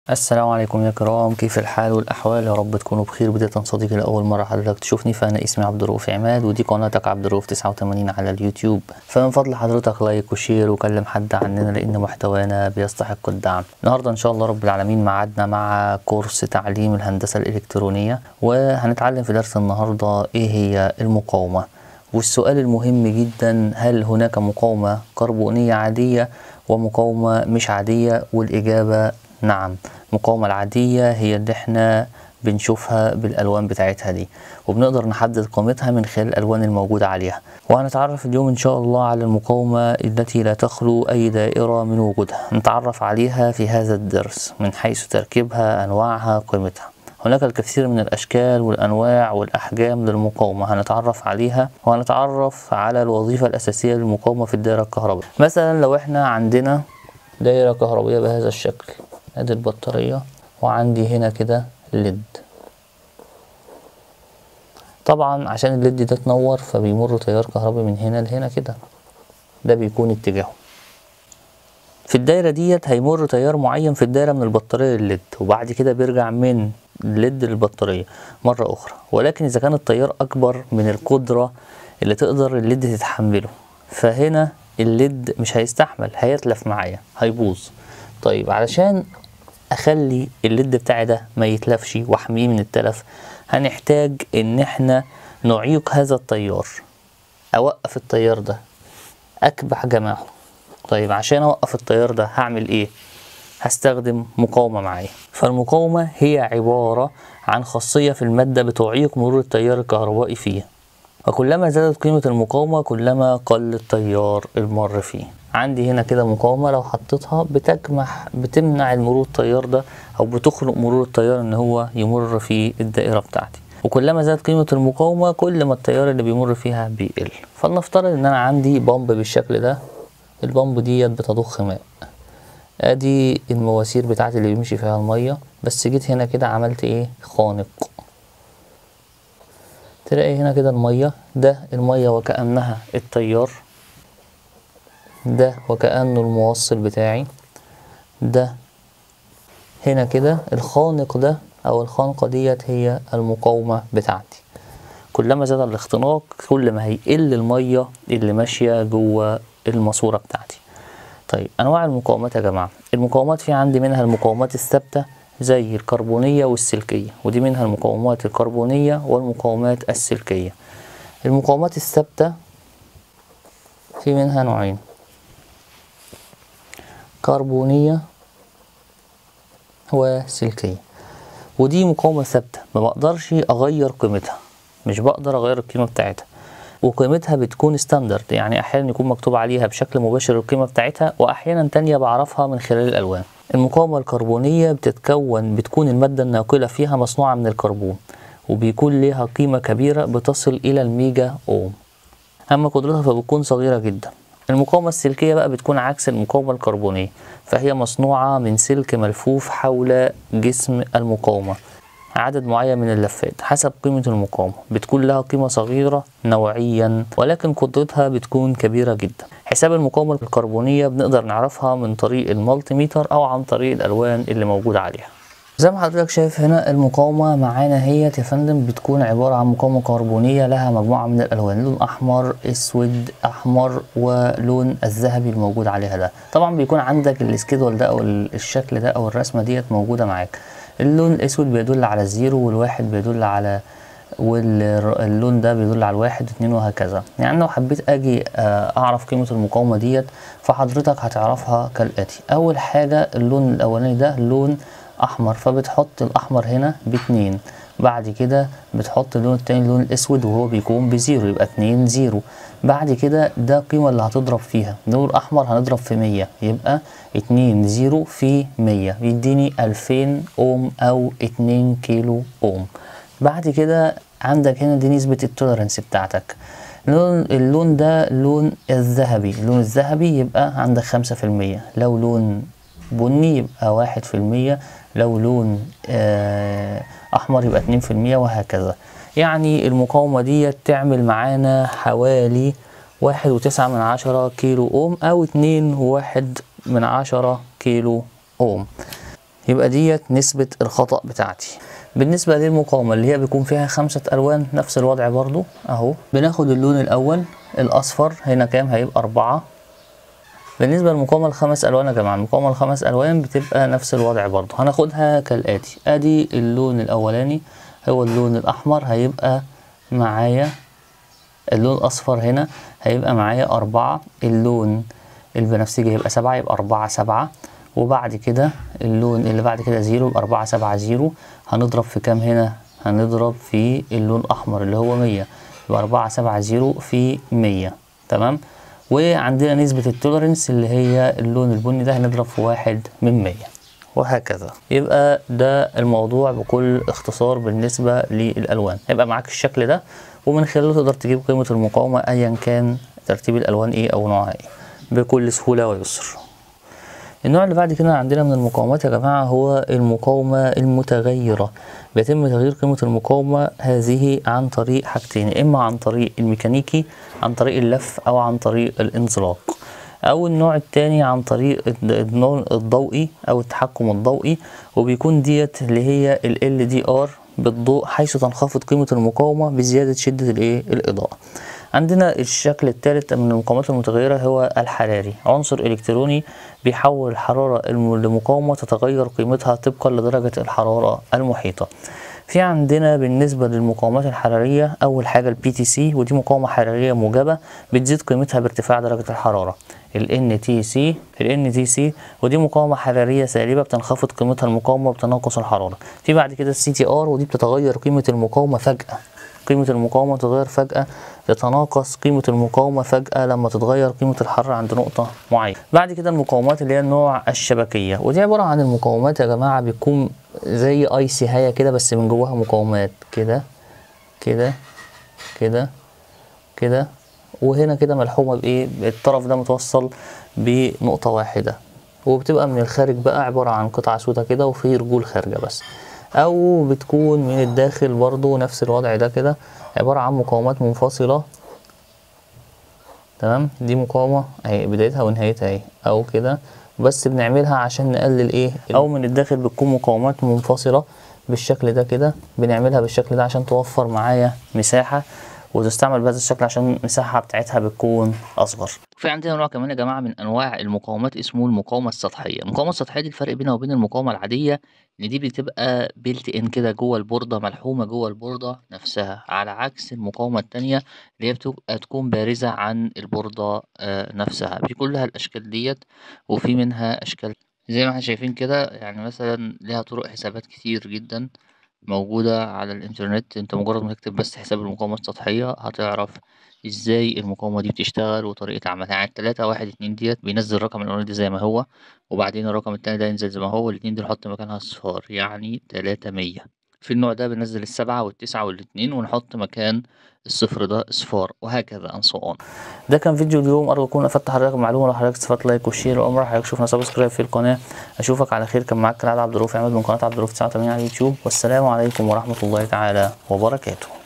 السلام عليكم يا كرام كيف الحال والأحوال يا رب تكونوا بخير بداية صديقي لأول مرة حضرتك تشوفني فأنا اسمي عبد الرؤوف عماد ودي قناتك عبد الرؤوف 89 على اليوتيوب فمن فضل حضرتك لايك وشير وكلم حد عننا لأن محتوانا بيستحق الدعم النهاردة إن شاء الله رب العالمين معادنا مع كورس تعليم الهندسة الإلكترونية وهنتعلم في درس النهاردة إيه هي المقاومة والسؤال المهم جدا هل هناك مقاومة كربونية عادية ومقاومة مش عادية والإجابة نعم المقاومة العادية هي اللي احنا بنشوفها بالألوان بتاعتها دي وبنقدر نحدد قيمتها من خلال الألوان الموجودة عليها وهنتعرف اليوم إن شاء الله على المقاومة التي لا تخلو أي دائرة من وجودها نتعرف عليها في هذا الدرس من حيث تركيبها أنواعها قيمتها هناك الكثير من الأشكال والأنواع والأحجام للمقاومة هنتعرف عليها وهنتعرف على الوظيفة الأساسية للمقاومة في الدائرة الكهربائية مثلا لو احنا عندنا دائرة كهربائية بهذا الشكل ادي البطارية وعندي هنا كده ليد طبعا عشان الليد ده تنور فبيمر تيار كهربي من هنا لهنا كده ده بيكون اتجاهه في الدايرة ديت هيمر تيار معين في الدايرة من البطارية للليد وبعد كده بيرجع من الليد للبطارية مرة أخرى ولكن إذا كان التيار أكبر من القدرة اللي تقدر الليد تتحمله فهنا الليد مش هيستحمل هيتلف معايا هيبوظ طيب علشان اخلي الليد بتاعي ده ما يتلفش واحميه من التلف هنحتاج ان احنا نعيق هذا التيار اوقف التيار ده اكبح جماعه طيب عشان اوقف التيار ده هعمل ايه هستخدم مقاومة معايا فالمقاومة هي عبارة عن خاصية في المادة بتعيق مرور التيار الكهربائي فيها وكلما زادت قيمة المقاومة كلما قل التيار المر فيه عندي هنا كده مقاومة لو حطيتها بتجمح بتمنع المرور التيار ده أو بتخنق مرور التيار إن هو يمر في الدائرة بتاعتي وكلما زادت قيمة المقاومة كل ما التيار اللي بيمر فيها بيقل فلنفترض إن أنا عندي بامب بالشكل ده البامب ديت بتضخ ماء ادي المواسير بتاعتي اللي بيمشي فيها المية بس جيت هنا كده عملت ايه خانق تلاقي هنا كده المية ده المية وكأنها التيار ده وكأنه الموصل بتاعي ده هنا كده الخانق ده أو الخانقة ديت هي المقاومة بتاعتي كلما زاد الاختناق كل ما هيقل المية اللي ماشية جوه الماسورة بتاعتي طيب أنواع المقاومات يا جماعة المقاومات في عندي منها المقاومات الثابتة زي الكربونية والسلكية ودي منها المقاومات الكربونية والمقاومات السلكية المقاومات الثابتة في منها نوعين كربونية وسلكية ودي مقاومة ثابتة ما بقدرش أغير قيمتها مش بقدر أغير القيمة بتاعتها وقيمتها بتكون ستاندرد يعني أحيانا يكون مكتوب عليها بشكل مباشر القيمة بتاعتها وأحيانا تانية بعرفها من خلال الألوان المقاومة الكربونية بتتكون بتكون المادة الناقلة فيها مصنوعة من الكربون وبيكون لها قيمة كبيرة بتصل إلى الميجا أوم أما قدرتها فبتكون صغيرة جدا المقاومة السلكية بقى بتكون عكس المقاومة الكربونية فهي مصنوعة من سلك ملفوف حول جسم المقاومة عدد معين من اللفات حسب قيمة المقاومة بتكون لها قيمة صغيرة نوعيا ولكن قدرتها بتكون كبيرة جدا حساب المقاومة الكربونية بنقدر نعرفها من طريق المالتي ميتر أو عن طريق الألوان اللي موجودة عليها زي ما حضرتك شايف هنا المقاومة معانا هي يا فندم بتكون عبارة عن مقاومة كربونية لها مجموعة من الألوان لون أحمر أسود أحمر ولون الذهبي الموجود عليها ده طبعا بيكون عندك السكيدول ده أو الشكل ده أو الرسمة ديت موجودة معاك اللون الأسود بيدل على الزيرو والواحد بيدل على واللون ده بيدل على الواحد واثنين وهكذا يعني لو حبيت اجي اعرف قيمة المقاومة ديت فحضرتك هتعرفها كالاتي اول حاجة اللون الاولاني ده لون احمر فبتحط الاحمر هنا باتنين بعد كده بتحط اللون التاني اللون الاسود وهو بيكون بزيرو يبقى اتنين زيرو بعد كده ده القيمة اللي هتضرب فيها اللون الاحمر هنضرب في مية يبقى اتنين زيرو في مية بيديني الفين اوم او اتنين كيلو اوم بعد كده عندك هنا دي نسبة التولرنس بتاعتك اللون, اللون ده لون الذهبي اللون الذهبي يبقى عندك خمسة في المية لو لون بني يبقى واحد في المية لو لون أحمر يبقى اتنين في المية وهكذا يعني المقاومة دي تعمل معانا حوالي واحد وتسعة من عشرة كيلو أوم أو اتنين وواحد من عشرة كيلو أوم يبقى ديت نسبة الخطأ بتاعتي بالنسبة للمقاومة اللي هي بيكون فيها خمسة ألوان نفس الوضع برضو أهو بناخد اللون الأول الأصفر هنا كام هيبقى أربعة بالنسبة للمقاومة الخمس ألوان يا جماعة المقاومة الخمس ألوان بتبقى نفس الوضع برضو هناخدها كالآتي أدي اللون الأولاني هو اللون الأحمر هيبقى معايا اللون الأصفر هنا هيبقى معايا أربعة اللون البنفسجي هيبقى سبعة يبقى أربعة سبعة وبعد كده اللون اللي بعد كده زيرو يبقى أربعة سبعة زيرو هنضرب في كام هنا هنضرب في اللون الأحمر اللي هو مية يبقى أربعة سبعة زيرو في مية تمام وعندنا نسبة التولرنس اللي هي اللون البني ده هنضرب في واحد من مية وهكذا يبقى ده الموضوع بكل اختصار بالنسبة للألوان هيبقى معاك الشكل ده ومن خلاله تقدر تجيب قيمة المقاومة أيا كان ترتيب الألوان إيه أو نوعها إيه بكل سهولة ويسر النوع اللي بعد كده عندنا من المقاومات يا جماعة هو المقاومة المتغيرة بيتم تغيير قيمة المقاومة هذه عن طريق حاجتين إما عن طريق الميكانيكي عن طريق اللف أو عن طريق الانزلاق أو النوع التاني عن طريق النوع الضوئي أو التحكم الضوئي وبيكون ديت اللي هي ال LDR بالضوء حيث تنخفض قيمة المقاومة بزيادة شدة الإيه الإضاءة عندنا الشكل الثالث من المقاومات المتغيرة هو الحراري عنصر إلكتروني بيحول الحرارة لمقاومة تتغير قيمتها طبقا لدرجة الحرارة المحيطة في عندنا بالنسبة للمقاومات الحرارية أول حاجة البي تي سي ودي مقاومة حرارية موجبة بتزيد قيمتها بارتفاع درجة الحرارة ال NTC ال NTC ودي مقاومة حرارية سالبة بتنخفض قيمتها المقاومة بتناقص الحرارة في بعد كده السي تي ار ودي بتتغير قيمة المقاومة فجأة قيمة المقاومة تتغير فجأة تتناقص قيمة المقاومة فجأة لما تتغير قيمة الحرارة عند نقطة معينة بعد كده المقاومات اللي هي النوع الشبكية ودي عبارة عن المقاومات يا جماعة بيكون زي اي سي هاية كده بس من جواها مقاومات كده كده كده كده وهنا كده ملحومة بإيه الطرف ده متوصل بنقطة واحدة وبتبقى من الخارج بقى عبارة عن قطعة سودا كده وفي رجول خارجة بس او بتكون من الداخل برضو نفس الوضع ده كده عبارة عن مقاومات منفصلة تمام دي مقاومة اهي بدايتها ونهايتها اهي او كده بس بنعملها عشان نقلل ايه او من الداخل بتكون مقاومات منفصلة بالشكل ده كده بنعملها بالشكل ده عشان توفر معايا مساحة وتستعمل بهذا الشكل عشان المساحة بتاعتها بتكون أصغر. في عندنا نوع كمان يا جماعة من أنواع المقاومات اسمه المقاومة السطحية، المقاومة السطحية دي الفرق بينها وبين المقاومة العادية إن دي بتبقى بيلت إن كده جوه البوردة ملحومة جوه البوردة نفسها، على عكس المقاومة التانية اللي هي بتبقى تكون بارزة عن البوردة آه نفسها، في كلها الأشكال ديت وفي منها أشكال زي ما احنا شايفين كده يعني مثلا ليها طرق حسابات كتير جدا موجودة على الإنترنت أنت مجرد ما تكتب بس حساب المقاومة السطحية هتعرف ازاي المقاومة دي بتشتغل وطريقة عملها يعني التلاتة واحد اتنين ديت بينزل الرقم الأولاني ده زي ما هو وبعدين الرقم التاني ده ينزل زي ما هو والاتنين دول نحط مكانها صفار يعني تلاتة مية في النوع ده بننزل السبعة والتسعة والاتنين ونحط مكان الصفر ده اصفار وهكذا and so on ده كان فيديو اليوم ارجو اكون افدت حضرتك معلومه لو حضرتك استفدت لايك وشير وامر حضرتك تشوفنا سبسكرايب في القناه اشوفك على خير كان معاك كالعاده عبد الرؤوف عماد من قناه عبد الرؤوف 89 على اليوتيوب والسلام عليكم ورحمه الله تعالى وبركاته